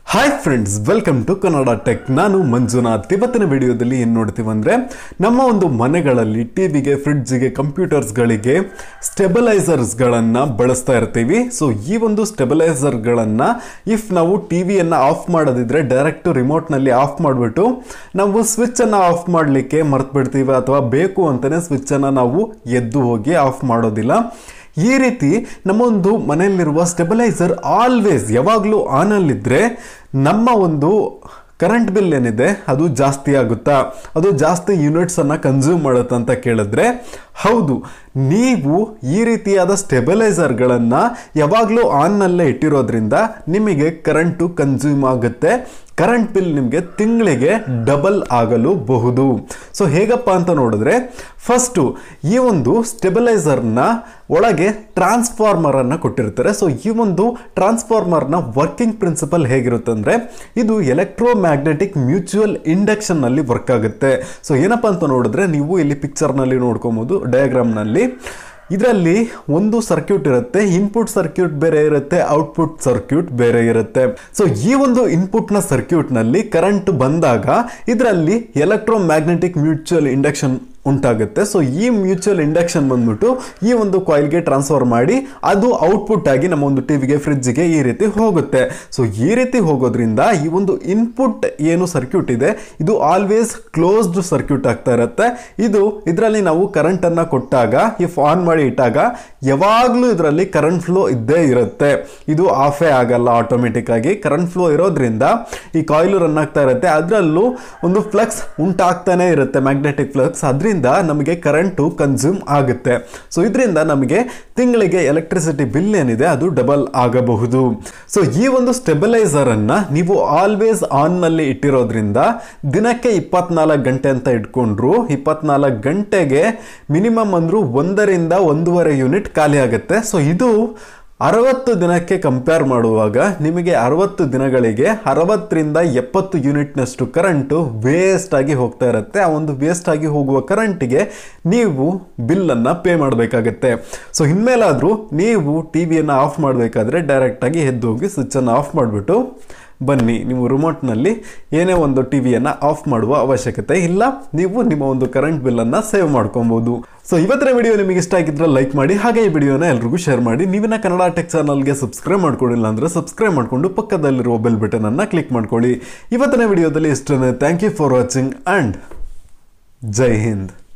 hi friends welcome to Kannada tech ನಾನು ಮಂಜುನಾಥ್ ಇವತ್ತಿನ ವಿಡಿಯೋದಲ್ಲಿ ಏನು ನೋಡ್ತೀವಿ ಅಂದರೆ ನಮ್ಮ ಒಂದು ಮನೆಗಳಲ್ಲಿ ಟಿವಿಗೆ ಫ್ರಿಡ್ಜ್ಗೆ ಕಂಪ್ಯೂಟರ್ಸ್ಗಳಿಗೆ ಸ್ಟೆಬಲೈಸರ್ಸ್ಗಳನ್ನು ಬಳಸ್ತಾ ಇರ್ತೀವಿ ಸೊ ಈ ಒಂದು ಸ್ಟೆಬಲೈಸರ್ಗಳನ್ನು ಇಫ್ ನಾವು ಟಿವಿಯನ್ನು ಆಫ್ ಮಾಡೋದಿದ್ರೆ ಡೈರೆಕ್ಟ್ ರಿಮೋಟ್ನಲ್ಲಿ ಆಫ್ ಮಾಡಿಬಿಟ್ಟು ನಾವು ಸ್ವಿಚ್ಚನ್ನು ಆಫ್ ಮಾಡಲಿಕ್ಕೆ ಮರ್ತು ಬಿಡ್ತೀವಿ ಅಥವಾ ಬೇಕು ಅಂತಲೇ ಸ್ವಿಚ್ಚನ್ನು ನಾವು ಎದ್ದು ಹೋಗಿ ಆಫ್ ಮಾಡೋದಿಲ್ಲ ಈ ರೀತಿ ನಮ್ಮ ಒಂದು ಮನೆಯಲ್ಲಿರುವ ಸ್ಟೆಬಿಲೈಸರ್ ಆಲ್ವೇಸ್ ಯಾವಾಗಲೂ ಆನಲ್ಲಿದ್ದರೆ ನಮ್ಮ ಒಂದು ಕರೆಂಟ್ ಬಿಲ್ ಏನಿದೆ ಅದು ಜಾಸ್ತಿ ಆಗುತ್ತಾ ಅದು ಜಾಸ್ತಿ ಯೂನಿಟ್ಸನ್ನು ಕನ್ಸ್ಯೂಮ್ ಮಾಡುತ್ತಾ ಅಂತ ಕೇಳಿದ್ರೆ ಹೌದು ನೀವು ಈ ರೀತಿಯಾದ ಸ್ಟೆಬಿಲೈಸರ್ಗಳನ್ನು ಯಾವಾಗಲೂ ಆನ್ನಲ್ಲೇ ಇಟ್ಟಿರೋದ್ರಿಂದ ನಿಮಗೆ ಕರೆಂಟು ಕನ್ಸ್ಯೂಮ್ ಆಗುತ್ತೆ ಕರೆಂಟ್ ಬಿಲ್ ನಿಮಗೆ ತಿಂಗಳಿಗೆ ಡಬಲ್ ಆಗಲು ಬಹುದು ಸೊ ಹೇಗಪ್ಪ ಅಂತ ನೋಡಿದ್ರೆ ಫಸ್ಟು ಈ ಒಂದು ಸ್ಟೆಬಿಲೈಸರ್ನ ಒಳಗೆ ಟ್ರಾನ್ಸ್ಫಾರ್ಮರನ್ನು ಕೊಟ್ಟಿರ್ತಾರೆ ಸೊ ಈ ಒಂದು ಟ್ರಾನ್ಸ್ಫಾರ್ಮರ್ನ ವರ್ಕಿಂಗ್ ಪ್ರಿನ್ಸಿಪಲ್ ಹೇಗಿರುತ್ತೆ ಅಂದರೆ ಇದು ಎಲೆಕ್ಟ್ರೋ ಮ್ಯಾಗ್ನೆಟಿಕ್ ಮ್ಯೂಚುವಲ್ ಇಂಡಕ್ಷನ್ನಲ್ಲಿ ವರ್ಕ್ ಆಗುತ್ತೆ ಸೊ ಏನಪ್ಪ ಅಂತ ನೋಡಿದ್ರೆ ನೀವು ಇಲ್ಲಿ ಪಿಕ್ಚರ್ನಲ್ಲಿ ನೋಡ್ಕೊಬೋದು ಡಯಾಗ್ರಾಮ್ನಲ್ಲಿ ಇದರಲ್ಲಿ ಒಂದು ಸರ್ಕ್ಯೂಟ್ ಇರುತ್ತೆ ಇನ್ಪುಟ್ ಸರ್ಕ್ಯೂಟ್ ಬೇರೆ ಇರುತ್ತೆ ಔಟ್ಪುಟ್ ಸರ್ಕ್ಯೂಟ್ ಬೇರೆ ಇರುತ್ತೆ ಸೊ ಈ ಒಂದು ಇನ್ಪುಟ್ನ ಸರ್ಕ್ಯೂಟ್ನಲ್ಲಿ ಕರೆಂಟ್ ಬಂದಾಗ ಇದರಲ್ಲಿ ಎಲೆಕ್ಟ್ರೋ ಮ್ಯಾಗ್ನೆಟಿಕ್ ಮ್ಯೂಚುವಲ್ ಇಂಡಕ್ಷನ್ ಉಂಟಾಗುತ್ತೆ ಸೊ ಈ ಮ್ಯೂಚುವಲ್ ಇಂಡಕ್ಷನ್ ಬಂದ್ಬಿಟ್ಟು ಈ ಒಂದು ಕಾಯಿಲ್ಗೆ ಟ್ರಾನ್ಸ್ಫರ್ ಮಾಡಿ ಅದು ಔಟ್ಪುಟ್ ಆಗಿ ನಮ್ಮ ಒಂದು ಟಿವಿಗೆ ಫ್ರಿಡ್ಜ್ಗೆ ಈ ರೀತಿ ಹೋಗುತ್ತೆ ಸೊ ಈ ರೀತಿ ಹೋಗೋದ್ರಿಂದ ಈ ಒಂದು ಇನ್ಪುಟ್ ಏನು ಸರ್ಕ್ಯೂಟ್ ಇದೆ ಇದು ಆಲ್ವೇಸ್ ಕ್ಲೋಸ್ಡ್ ಸರ್ಕ್ಯೂಟ್ ಆಗ್ತಾ ಇರುತ್ತೆ ಇದು ಇದರಲ್ಲಿ ನಾವು ಕರೆಂಟನ್ನು ಕೊಟ್ಟಾಗ ಇಫ್ ಆನ್ ಮಾಡಿ ಇಟ್ಟಾಗ ಯಾವಾಗಲೂ ಇದರಲ್ಲಿ ಕರೆಂಟ್ ಫ್ಲೋ ಇದ್ದೇ ಇರುತ್ತೆ ಇದು ಆಫೇ ಆಗಲ್ಲ ಆಟೋಮೆಟಿಕ್ ಆಗಿ ಕರೆಂಟ್ ಫ್ಲೋ ಇರೋದ್ರಿಂದ ಈ ಕಾಯಿಲು ರನ್ ಆಗ್ತಾ ಇರುತ್ತೆ ಅದರಲ್ಲೂ ಒಂದು ಫ್ಲಕ್ಸ್ ಉಂಟಾಗ್ತಾನೆ ಇರುತ್ತೆ ಮ್ಯಾಗ್ನೆಟಿಕ್ ಫ್ಲಕ್ಸ್ ಅದರಿಂದ ನಮಗೆ ಕರೆಂಟು ಕನ್ಸ್ಯೂಮ್ ಆಗುತ್ತೆ ಸೊ ಇದರಿಂದ ನಮಗೆ ತಿಂಗಳಿಗೆ ಎಲೆಕ್ಟ್ರಿಸಿಟಿ ಬಿಲ್ ಏನಿದೆ ಅದು ಡಬಲ್ ಆಗಬಹುದು ಸೊ ಈ ಒಂದು ಸ್ಟೆಬಿಲೈಸರ್ ಅನ್ನ ನೀವು ಆಲ್ವೇಸ್ ಆನ್ ನಲ್ಲಿ ಇಟ್ಟಿರೋದ್ರಿಂದ ದಿನಕ್ಕೆ ಇಪ್ಪತ್ನಾಲ್ಕು ಗಂಟೆ ಅಂತ ಇಟ್ಕೊಂಡ್ರು ಇಪ್ಪತ್ನಾಲ್ಕು ಗಂಟೆಗೆ ಮಿನಿಮಮ್ ಅಂದ್ರೂ ಒಂದರಿಂದ ಒಂದೂವರೆ ಯೂನಿಟ್ ಖಾಲಿ ಆಗುತ್ತೆ ಸೊ ಇದು ಅರವತ್ತು ದಿನಕ್ಕೆ ಕಂಪೇರ್ ಮಾಡುವಾಗ ನಿಮಗೆ ಅರವತ್ತು ದಿನಗಳಿಗೆ ಅರವತ್ತರಿಂದ ಎಪ್ಪತ್ತು ಯೂನಿಟ್ನಷ್ಟು ಕರೆಂಟು ವೇಸ್ಟ್ ಆಗಿ ಹೋಗ್ತಾ ಇರುತ್ತೆ ಆ ಒಂದು ವೇಸ್ಟ್ ಆಗಿ ಹೋಗುವ ಕರೆಂಟಿಗೆ ನೀವು ಬಿಲ್ಲನ್ನು ಪೇ ಮಾಡಬೇಕಾಗತ್ತೆ ಸೊ ಇನ್ಮೇಲಾದರೂ ನೀವು ಟಿ ವಿಯನ್ನು ಆಫ್ ಮಾಡಬೇಕಾದ್ರೆ ಡೈರೆಕ್ಟಾಗಿ ಎದ್ದು ಹೋಗಿ ಸ್ವಿಚ್ಚನ್ನು ಆಫ್ ಮಾಡಿಬಿಟ್ಟು ಬನ್ನಿ ನೀವು ರಿಮೋಟ್ನಲ್ಲಿ ಏನೇ ಒಂದು ಟಿ ವಿಯನ್ನು ಆಫ್ ಮಾಡುವ ಅವಶ್ಯಕತೆ ಇಲ್ಲ ನೀವು ನಿಮ್ಮ ಒಂದು ಕರೆಂಟ್ ಬಿಲ್ಲನ್ನು ಸೇವ್ ಮಾಡ್ಕೊಬೋದು ಸೊ ಇವತ್ತಿನ ವಿಡಿಯೋ ನಿಮಗೆ ಇಷ್ಟ ಆಗಿದ್ರೆ ಲೈಕ್ ಮಾಡಿ ಹಾಗೆ ಈ ವಿಡಿಯೋನ ಎಲ್ರಿಗೂ ಶೇರ್ ಮಾಡಿ ನೀವಿನ ಕನ್ನಡ ಟೆಕ್ ಚಾನಲ್ಗೆ ಸಬ್ಸ್ಕ್ರೈಬ್ ಮಾಡ್ಕೊಂಡಿಲ್ಲ ಅಂದರೆ ಸಬ್ಸ್ಕ್ರೈಬ್ ಮಾಡಿಕೊಂಡು ಪಕ್ಕದಲ್ಲಿರುವ ಬೆಲ್ ಬಟನನ್ನು ಕ್ಲಿಕ್ ಮಾಡ್ಕೊಳ್ಳಿ ಇವತ್ತಿನ ವಿಡಿಯೋದಲ್ಲಿ ಇಷ್ಟನೇ thank you for watching and ಜೈ ಹಿಂದ್